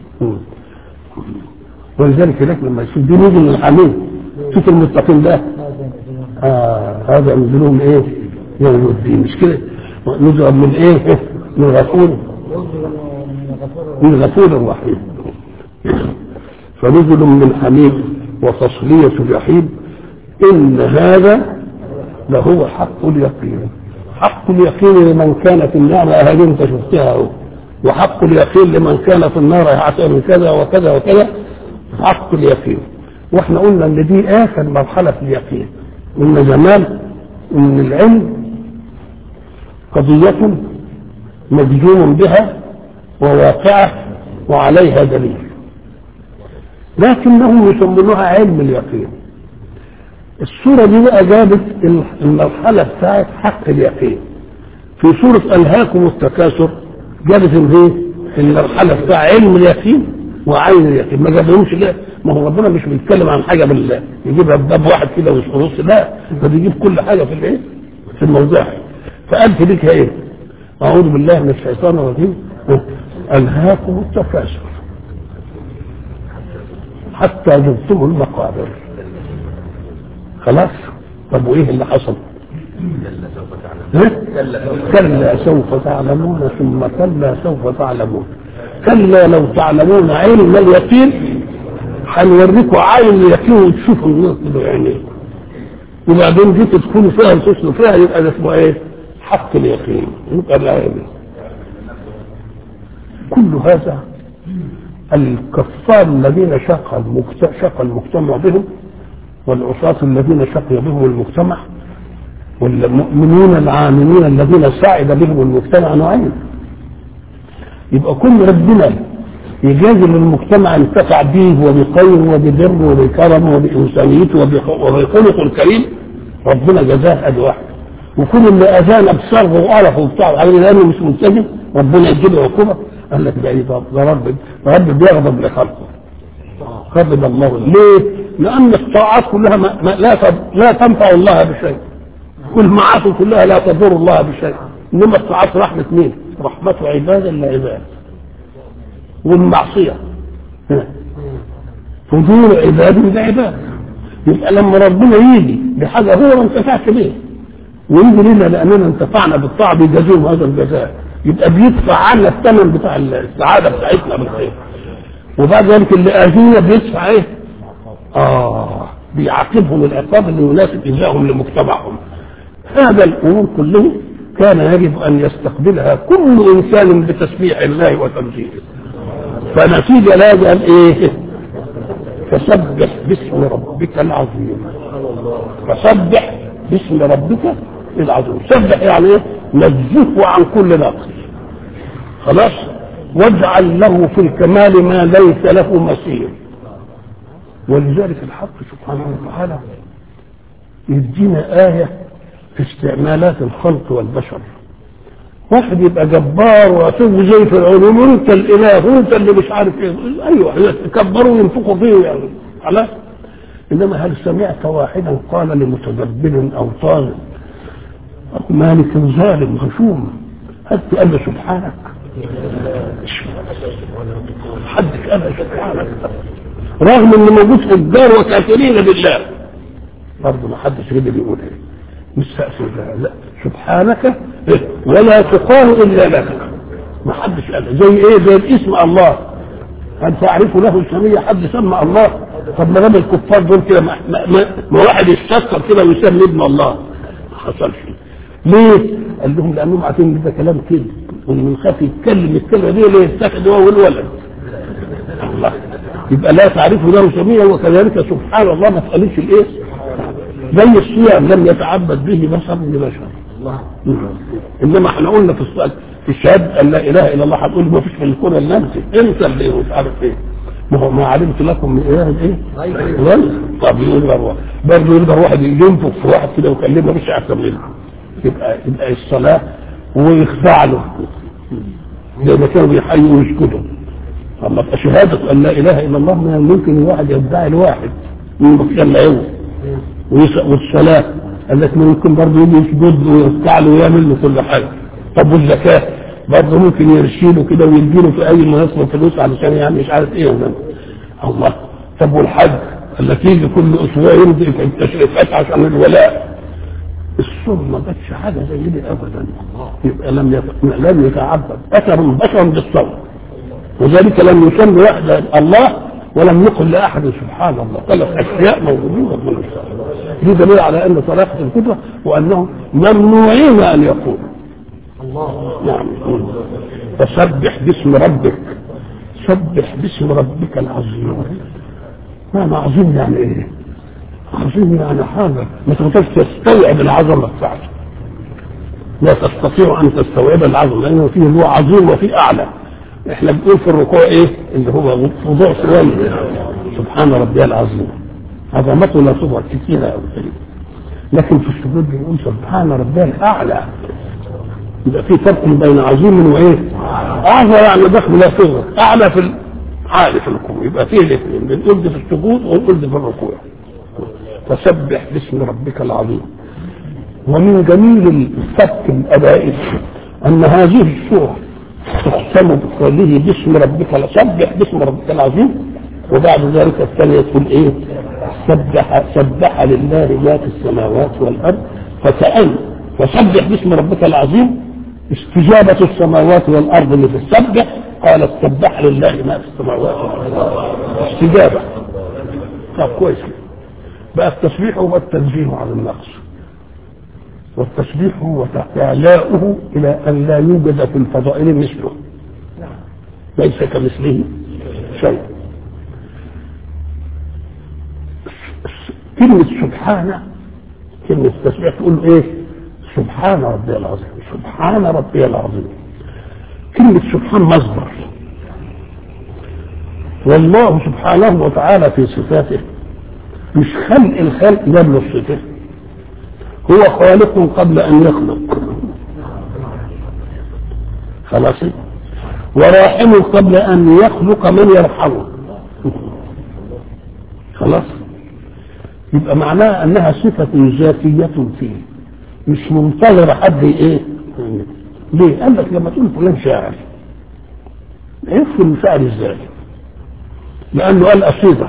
ولذلك هناك لما يشوف دي نزل من حميم شوف المتقين ده آه هذا نزلهم ايه؟ يوم الدين مش كده؟ نزل من ايه؟ من غفور من غفور رحيم فنزل من حميم وتصلية جحيم إن هذا لهو حق اليقين حق اليقين لمن كان في النار هذه انت شفتها اهو وحق اليقين لمن كان في النار هتعمل كذا وكذا وكذا حق اليقين واحنا قلنا ان دي اخر مرحله في اليقين ان زمان ان العلم قضيه مجزوم بها وواقعه وعليها دليل لكنهم يسمونها علم اليقين السورة دي بقى جابت المرحلة بتاعت حق اليقين في سورة ألهاكم التكاثر جابت الايه؟ المرحلة بتاع علم اليقين وعين اليقين ما جابهمش لا ما هو ربنا مش بيتكلم عن حاجة بالله يجيبها بباب واحد كده ونص لا ده بيجيب كل حاجة في الايه؟ في الموضوع فقال في ديك ايه؟ أعوذ بالله من الشيطان الرجيم ألهاكم التكاثر حتى زرتم المقابر خلاص طب وايه اللي حصل كلا سوف تعلمون ثم كلا سوف تعلمون كلا لو تعلمون علم اليقين هنوريكم عين اليقين وتشوفوا الناس بعينيكم وبعدين دي تدخلوا فيها وتصلوا فيها يبقى ده اسمه ايه؟ حق اليقين يبقى العين كل هذا الكفار الذين شق المجتمع, شق المجتمع بهم والعصاة الذين شقي بهم المجتمع والمؤمنون العاملين الذين سعد بهم المجتمع نوعين يبقى كل ربنا يجازي للمجتمع انتفع به وبخير وببر وبكرم وبإنسانيته وبخلقه الكريم ربنا جزاه قد واحد وكل اللي اذانا بشر وقرف وبتاع لانه مش ملتزم ربنا يديله عقوبه قال لك ده ايه ده رب رب بيغضب لخلقه غضب الله ليه؟ لان الطاعات كلها ما ما لا لا تنفع الله بشيء والمعاصي كلها لا تضر الله بشيء انما الطاعات رحمه مين؟ رحمه عباد الا عباد والمعصيه فضول عباد بعباد يبقى لما ربنا يجي بحاجه هو ما انتفعش بيه ويجي لنا لاننا انتفعنا بالطاعه بيجازيهم هذا الجزاء يبقى بيدفع عنا الثمن بتاع السعاده بتاعتنا بالخير وبعد ذلك اللي اذونا بيدفع ايه؟ اه بيعاقبهم العقاب اللي يناسب ايذائهم لمجتمعهم هذا الامور كله كان يجب ان يستقبلها كل انسان بتسبيح الله وتمجيده فنتيجه لهذا قال ايه؟ فسبح باسم ربك العظيم فسبح باسم ربك العظيم سبح يعني ايه؟ نزهه عن كل نقص خلاص واجعل له في الكمال ما ليس له مثيل ولذلك الحق سبحانه وتعالى يدينا آية في استعمالات الخلق والبشر واحد يبقى جبار وعتو زي فرعون يقول انت الاله وانت اللي مش عارف ايه ايوه يتكبروا وينفخوا فيه يعني خلاص انما هل سمعت واحدا قال لمتدبر او طاغ او مالك ظالم غشوم هل قال له سبحانك حدك قال سبحانك رغم ان موجود فجار وكافرين بالله برضه ما حدش قدر يقول ايه مستأثر لا سبحانك ولا تقال الا لك ما حدش قال زي ايه زي الاسم الله هل تعرف له السمية حد سمى الله طب ما دام الكفار دول كده ما, ما, ما, ما واحد يستكثر كده ويسمي ابن الله ما حصلش ليه؟ قال لهم لانهم عارفين ان ده كلام كده واللي من خاف يتكلم الكلمه دي ليه يتخذ هو والولد الله يبقى لا تعرف له سميا وكذلك سبحان الله ما تقاليش الايه زي الصيام لم يتعبد به بشر لبشر انما احنا قلنا في السؤال في الشهاده ان لا اله الا الله هتقول ما فيش في الكون الا انت انت اللي مش عارف ايه ما هو ما علمت لكم من اله ايه؟ غير طب يقول برضه برضه يقدر واحد ينفخ في واحد كده ويكلمه مش احسن منه يبقى يبقى الصلاه ويخضع له زي ما كانوا بيحيوا ويسكتوا اما تبقى شهاده ان لا اله الا الله من الممكن الواحد يدعي الواحد من يلا هو والصلاه قال لك ممكن برضه يجي يسجد ويركع له ويعمل له كل حاجه طب والزكاه برضه ممكن يرشيله كده ويديله في اي مناسبه فلوس علشان يعني مش عارف ايه ولا الله طب والحج قال لك يجي كل اسبوع يمضي في التشريفات عشان الولاء الصوم ما جاتش حاجه زي دي ابدا يبقى لم يت... لم يتعبد اثر بشر بالصوم وذلك لم يسمي وحده الله ولم يقل لاحد سبحان الله ثلاث اشياء موجوده من الصلاه دي دليل على ان طلاقه الكتب وانهم ممنوعين ان يقولوا الله نعم فسبح باسم ربك سبح باسم ربك العظيم معنى عظيم يعني ايه؟ عظيم يعني حاجه ما تقدرش تستوعب العظمه بتاعته لا تستطيع ان تستوعب العظمه لانه فيه هو عظيم وفيه اعلى احنا بنقول في الركوع ايه اللي هو موضوع شويه سبحان ربي العظيم عظمته لا صور كثيره قوي لكن في السجود بنقول سبحان ربي الاعلى يبقى في فرق بين عظيم وايه اعظم يعني ضخم لا صغر اعلى في عالي في الركوع يبقى فيه الاثنين بنقول في السجود ونقول في الركوع فسبح باسم ربك العظيم ومن جميل السبك الادائي ان هذه السوره تختم بقوله باسم ربك سبح باسم ربك العظيم وبعد ذلك الثانية تقول ايه سبح سبح لله ما في السماوات والارض فكأن فسبح باسم ربك العظيم استجابة السماوات والارض اللي في السبح قالت سبح لله ما في السماوات والارض استجابة طب كويس بقى التسبيح هو التنزيه عن النقص والتسبيح هو إعلاؤه إلى أن لا يوجد في الفضائل مثله ليس كمثله شيء كلمة سبحانه كلمة التسبيح تقول إيه؟ سبحان ربي العظيم سبحان ربي العظيم كلمة سبحان مصدر والله سبحانه وتعالى في صفاته مش خلق الخلق قبل الصفات هو خالق قبل ان يخلق خلاص وراحم قبل ان يخلق من يرحمه خلاص يبقى معناها انها صفة ذاتية فيه مش منتظر حد ايه ليه قال لك لما تقول فلان شاعر يفهم شاعر ازاي لانه قال قصيده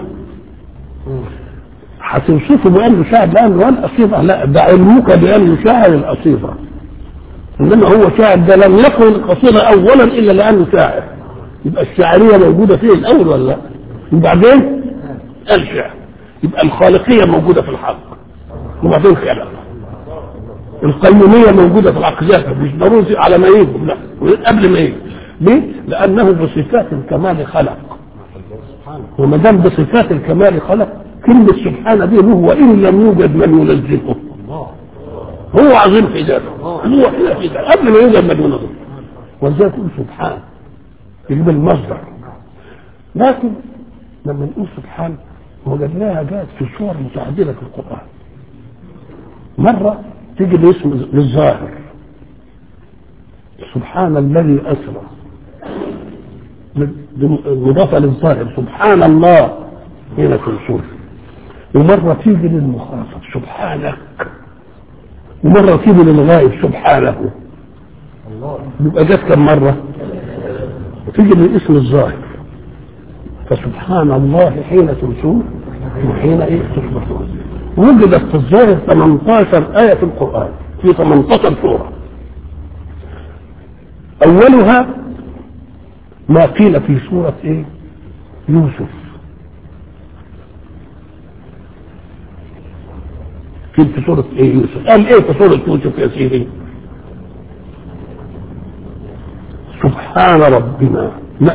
هتوصفه بانه شاعر لانه قال قصيده لا ده علمك بانه شاعر القصيده انما هو شاعر ده لم يكن القصيده اولا الا لانه شاعر يبقى الشاعريه موجوده فيه الاول ولا لا وبعدين قال شعر يبقى الخالقيه موجوده في الحق وبعدين خلق القيوميه موجوده في العقيده مش ضروري على ما يجب لا قبل ما يجب ليه؟ لانه بصفات الكمال خلق وما دام بصفات الكمال خلق كلمه سبحانه دي له وان لم يوجد من ينزهه هو عظيم في ذاته هو كده في ذاته قبل ما يوجد من ينزهه ولذلك يقول سبحان يجيب المصدر لكن لما نقول سبحان وجدناها جاءت في صور متعدده في القران مره تيجي الاسم للظاهر سبحان الذي اسرى مضافه للظاهر سبحان الله هنا تنصر ومره تيجي للمخاطب سبحانك ومره تيجي للغائب سبحانه يبقى جت كم مره وتيجي للاسم الظاهر فسبحان الله حين تمسون وحين ايه تصبحون وجدت في الظاهر 18 آية في القرآن في 18 سورة أولها ما قيل في سورة إيه؟ يوسف قيل في سورة إيه يوسف قال إيه في سورة يوسف يا سيدي سبحان ربنا لا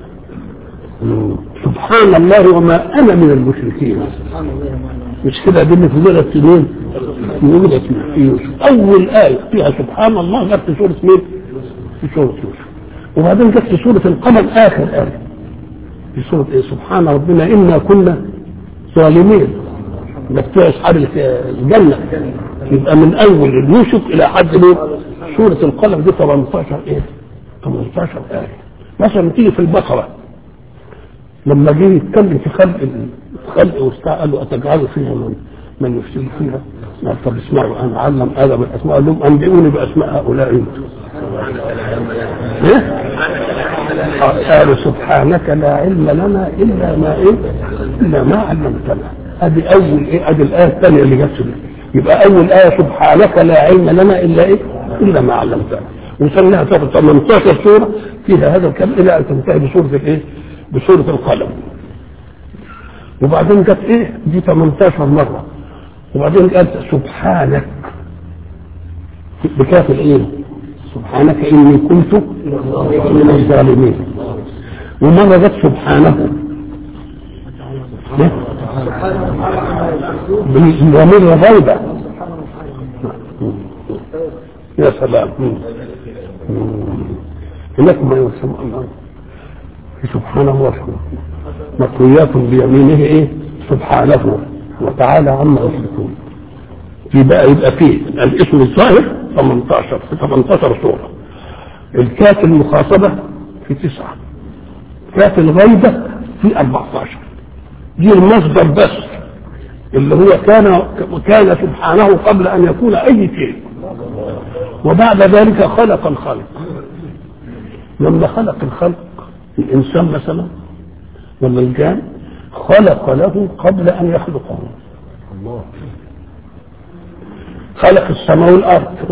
سبحان الله وما أنا من المشركين مش كده دي في سورة سنين موجودة في يوسف أول آية فيها سبحان الله جت في سورة مين؟ في سورة يوسف وبعدين جت في سورة القمر آخر آية في سورة إيه؟ سبحان ربنا إنا كنا ظالمين بتوع أصحاب الجنة يبقى من أول يوسف إلى حد مين؟ سورة القلم دي 18 إيه؟ 18 آية مثلا تيجي في البقرة لما جه يتكلم في خلق الخلق وبتاع قال له أتجعل فيها من من يفسد فيها قال طب اسمعوا أنا أعلم آدم الأسماء قال لهم أنبئوني بأسماء هؤلاء انتم إيه؟ قالوا سبحانك لا علم لنا إلا ما إيه؟ إلا ما علمتنا ادي اول ايه ادي الايه الثانيه اللي جت يبقى اول ايه سبحانك لا علم لنا الا ايه الا ما علمتنا وصلنا تاخد 18 سوره فيها هذا الكلام الى ان تنتهي بسوره الايه بسوره القلم وبعدين جت ايه دي 18 مره وبعدين قالت سبحانك بكاف الايه سبحانك اني كنت من الظالمين ومره جت سبحانه ومن غيبة يا سلام هناك ما يسمى الله سبحانه وتعالى مطويات بيمينه ايه سبحانه وتعالى عما يشركون في بقى يبقى فيه الاسم الظاهر 18 في 18 سوره الكاف المخاطبه في تسعه كاف الغيبه في 14 دي المصدر بس اللي هو كان كان سبحانه قبل ان يكون اي شيء وبعد ذلك خلق الخلق لما خلق الخلق الانسان مثلا ولا الجان خلق له قبل ان يخلقه خلق السماء والارض